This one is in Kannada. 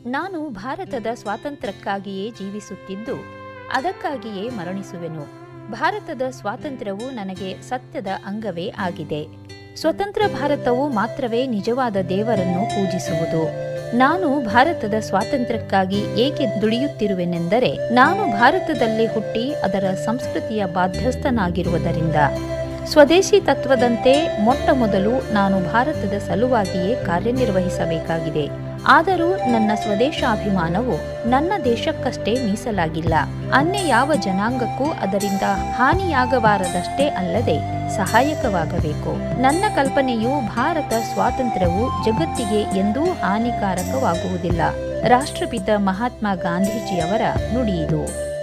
ನಾನು ಭಾರತದ ಸ್ವಾತಂತ್ರ್ಯಕ್ಕಾಗಿಯೇ ಜೀವಿಸುತ್ತಿದ್ದು ಅದಕ್ಕಾಗಿಯೇ ಮರಣಿಸುವೆನು ಭಾರತದ ಸ್ವಾತಂತ್ರ್ಯವು ನನಗೆ ಸತ್ಯದ ಅಂಗವೇ ಆಗಿದೆ ಸ್ವತಂತ್ರ ಭಾರತವು ಮಾತ್ರವೇ ನಿಜವಾದ ದೇವರನ್ನು ಪೂಜಿಸುವುದು ನಾನು ಭಾರತದ ಸ್ವಾತಂತ್ರ್ಯಕ್ಕಾಗಿ ಏಕೆ ದುಡಿಯುತ್ತಿರುವೆನೆಂದರೆ ನಾನು ಭಾರತದಲ್ಲೇ ಹುಟ್ಟಿ ಅದರ ಸಂಸ್ಕೃತಿಯ ಬಾಧ್ಯಸ್ಥನಾಗಿರುವುದರಿಂದ ಸ್ವದೇಶಿ ತತ್ವದಂತೆ ಮೊಟ್ಟ ಮೊದಲು ನಾನು ಭಾರತದ ಸಲುವಾಗಿಯೇ ಕಾರ್ಯನಿರ್ವಹಿಸಬೇಕಾಗಿದೆ ಆದರೂ ನನ್ನ ಸ್ವದೇಶಾಭಿಮಾನವು ನನ್ನ ದೇಶಕ್ಕಷ್ಟೇ ಮೀಸಲಾಗಿಲ್ಲ ಅನ್ಯ ಯಾವ ಜನಾಂಗಕ್ಕೂ ಅದರಿಂದ ಹಾನಿಯಾಗಬಾರದಷ್ಟೇ ಅಲ್ಲದೆ ಸಹಾಯಕವಾಗಬೇಕು ನನ್ನ ಕಲ್ಪನೆಯು ಭಾರತ ಸ್ವಾತಂತ್ರ್ಯವು ಜಗತ್ತಿಗೆ ಎಂದೂ ಹಾನಿಕಾರಕವಾಗುವುದಿಲ್ಲ ರಾಷ್ಟ್ರಪಿತ ಮಹಾತ್ಮ ಗಾಂಧೀಜಿಯವರ ನುಡಿಯಿದು